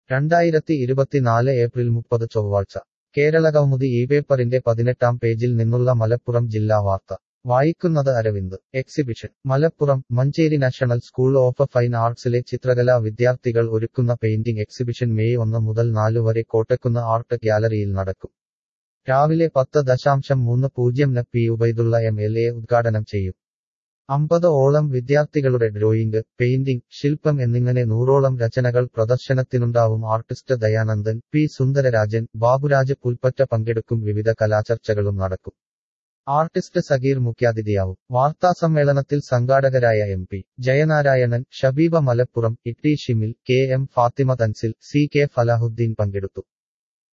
രണ്ടായിരത്തി ഇരുപത്തിനാല് ഏപ്രിൽ മുപ്പത് ചൊവ്വാഴ്ച കേരളകൗമുദി ഈ പേപ്പറിന്റെ പതിനെട്ടാം പേജിൽ നിന്നുള്ള മലപ്പുറം ജില്ലാ വാർത്ത വായിക്കുന്നത് Aravind exhibition Malappuram Manjeri national school of fine ആർട്സിലെ ചിത്രകലാ വിദ്യാർത്ഥികൾ ഒരുക്കുന്ന പെയിന്റിംഗ് എക്സിബിഷൻ മെയ് ഒന്ന് മുതൽ നാല് വരെ കോട്ടക്കുന്ന് ആർട്ട് ഗ്യാലറിയിൽ നടക്കും രാവിലെ പത്ത് ദശാംശം മൂന്ന് പൂജ്യം ന് P Ubaidulla M L A ഉദ്ഘാടനം ചെയ്യും അമ്പത് ഓളം വിദ്യാർത്ഥികളുടെ ഡ്രോയിംഗ് പെയിന്റിംഗ് ശില്പം എന്നിങ്ങനെ നൂറോളം രചനകൾ പ്രദർശനത്തിനുണ്ടാവും ആർട്ടിസ്റ്റ് ദയാനന്ദൻ പി സുന്ദരരാജൻ ബാബുരാജ് പുൽപ്പറ്റ പങ്കെടുക്കും വിവിധ കലാചർച്ചകളും നടക്കും ആർട്ടിസ്റ്റ് സഗീർ മുഖ്യാതിഥിയാവും വാർത്താസമ്മേളനത്തിൽ സംഘാടകരായ എം പി ജയനാരായണൻ ഷബീബ മലപ്പുറം ഇട്ടി Shimil K M Fathima Thansil C K Falahudheen പങ്കെടുത്തു